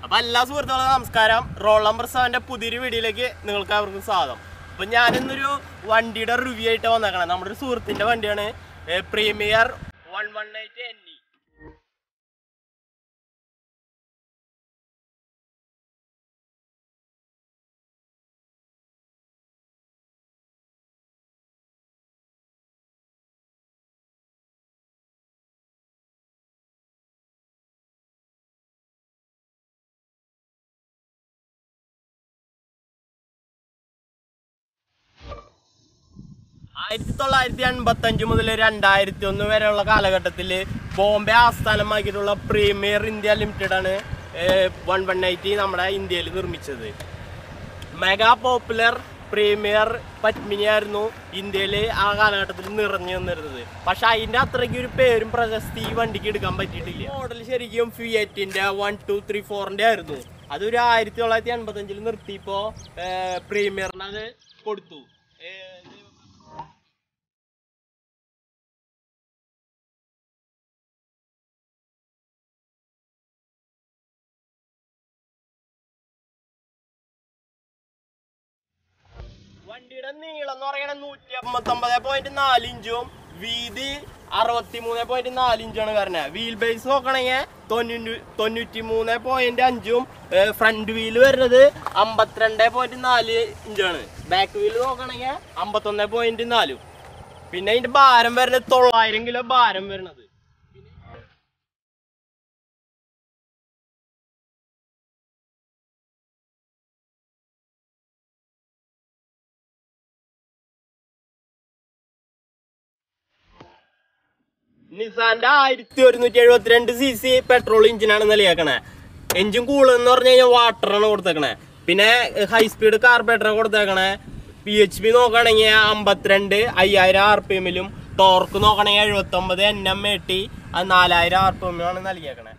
അപ്പൊ എല്ലാ സുഹൃത്തുക്കളും നമസ്കാരം റോൾ നമ്പർ സെവന്റെ പുതിയൊരു വീഡിയോയിലേക്ക് നിങ്ങൾക്ക് അവർക്ക് സ്വാഗതം അപ്പൊ ഞാനിന്നൊരു വണ്ടിയുടെ റിവ്യൂ ആയിട്ട് വന്നേക്കണേ നമ്മുടെ ഒരു സുഹൃത്തിന്റെ വണ്ടിയാണ് Premier one one eight N E ആയിരത്തി തൊള്ളായിരത്തി എൺപത്തി അഞ്ച് മുതൽ രണ്ടായിരത്തി ഒന്ന് വരെയുള്ള കാലഘട്ടത്തിൽ ബോംബെ ആസ്ഥാനമാക്കിയിട്ടുള്ള പ്രീമിയർ ഇന്ത്യ ലിമിറ്റഡ് ആണ് വൺ വൺ എയ്റ്റി നമ്മുടെ ഇന്ത്യയിൽ നിർമ്മിച്ചത് മെഗാ പോപ്പുലർ പ്രീമിയർ പത്മിനി ആയിരുന്നു ഇന്ത്യയിൽ ആ കാലഘട്ടത്തിൽ നിറഞ്ഞു നിന്നിരുന്നത് പക്ഷെ അതിന്റെ അത്രയ്ക്ക് ഒരു പേരും പ്രശസ്തി ഈ വണ്ടിക്ക് എടുക്കാൻ പറ്റിയിട്ടില്ല മോഡൽ ശരിക്കും ഫിയറ്റിന്റെ വൺ ടു ത്രീ ഫോറിന്റെ ആയിരുന്നു അതൊരു ആയിരത്തി തൊള്ളായിരത്തി എൺപത്തി അഞ്ചിൽ നിർത്തിയപ്പോ പ്രീമിയറിന് അത് കൊടുത്തു ഏഹ്, വണ്ടിയുടെ നീളം എന്ന് പറയുന്നത് നൂറ്റി അമ്പത്തി ഒമ്പത് പോയിന്റ് നാല് ഇഞ്ചും വീതി അറുപത്തി മൂന്ന് പോയിന്റ് നാല് ഇഞ്ചാണ് വരുന്നത് വീൽ ബേസ് നോക്കണെങ്കിൽ തൊണ്ണൂറ്റി തൊണ്ണൂറ്റി മൂന്ന് പോയിന്റ് അഞ്ചും ഫ്രണ്ട് വീല് വരുന്നത് അമ്പത്തിരണ്ട് പോയിന്റ് നാല് ഇഞ്ചാണ് ബാക്ക് വീല് നോക്കണെങ്കിൽ അമ്പത്തൊന്ന് പോയിന്റ് നാലും പിന്നെ അതിന്റെ ഭാരം വരുന്നത് തൊള്ളായിരം കിലോ ഭാരം വരുന്നത് നിസാന്റെ ആയിരത്തി ഒരുന്നൂറ്റി എഴുപത്തിരണ്ട് സി സി പെട്രോൾ എഞ്ചിനാണ് നൽകിയേക്കണേ എഞ്ചിൻ കൂള് എന്ന് പറഞ്ഞു കഴിഞ്ഞാൽ വാട്ടറാണ് കൊടുത്തേക്കണേ പിന്നെ ഹൈ സ്പീഡ് കാർബറേറ്റർ കൊടുത്തേക്കണേ പി എച്ച് പി നോക്കുകയാണെങ്കിൽ അമ്പത്തിരണ്ട് അയ്യായിരം ആർ പി എമ്മിലും ടോർക്ക് നോക്കുകയാണെങ്കിൽ എഴുപത്തി ഒമ്പത് എൻ എം എ ടി അത് നാലായിരം ആർ പി എമ്മിലാണ് നൽകിയേക്കണേ